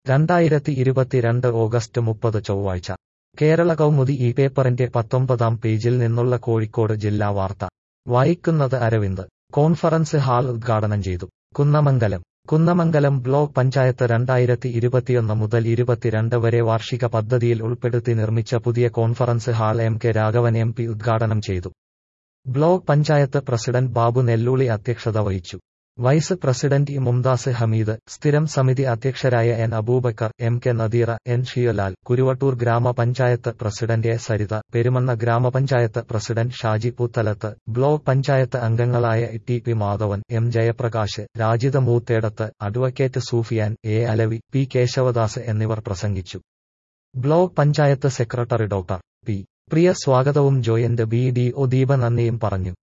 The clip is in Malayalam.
രണ്ടായിരത്തി ഇരുപത്തിരണ്ട് ഓഗസ്റ്റ് മുപ്പത് ചൊവ്വാഴ്ച കേരള കൗമുദി ഈ പേപ്പറിന്റെ പത്തൊമ്പതാം പേജിൽ നിന്നുള്ള കോഴിക്കോട് ജില്ലാ വാർത്ത വായിക്കുന്നത് അരവിന്ദ് കോൺഫറൻസ് ഹാൾ ഉദ്ഘാടനം ചെയ്തു കുന്നമംഗലം കുന്നമംഗലം ബ്ലോക്ക് പഞ്ചായത്ത് രണ്ടായിരത്തി ഇരുപത്തിയൊന്ന് മുതൽ ഇരുപത്തിരണ്ട് വരെ വാർഷിക പദ്ധതിയിൽ ഉൾപ്പെടുത്തി നിർമ്മിച്ച പുതിയ conference hall M K Raghavan M P ഉദ്ഘാടനം ചെയ്തു ബ്ലോക്ക് പഞ്ചായത്ത് പ്രസിഡന്റ് ബാബു നെല്ലൂളി അധ്യക്ഷത വഹിച്ചു vice president E Mumtaz Hameed സ്ഥിരം സമിതി അധ്യക്ഷരായ N Aboobacker M K Nadeera N Shiyalal Kuruvattoor ഗ്രാമപഞ്ചായത്ത് പ്രസിഡന്റ് എ സരിത പെരുമണ്ണ ഗ്രാമപഞ്ചായത്ത് പ്രസിഡന്റ് ഷാജി പൂത്തലത്ത് ബ്ലോക്ക് പഞ്ചായത്ത് അംഗങ്ങളായ T P Madhavan M Jayaprakash Rajitha Moothedath advocate Sufiyan A Alavi P Keshavadas എന്നിവർ പ്രസംഗിച്ചു block panchayat secretary doctor P Priya സ്വാഗതവും joint B D O Deepa നന്ദിയും പറഞ്ഞു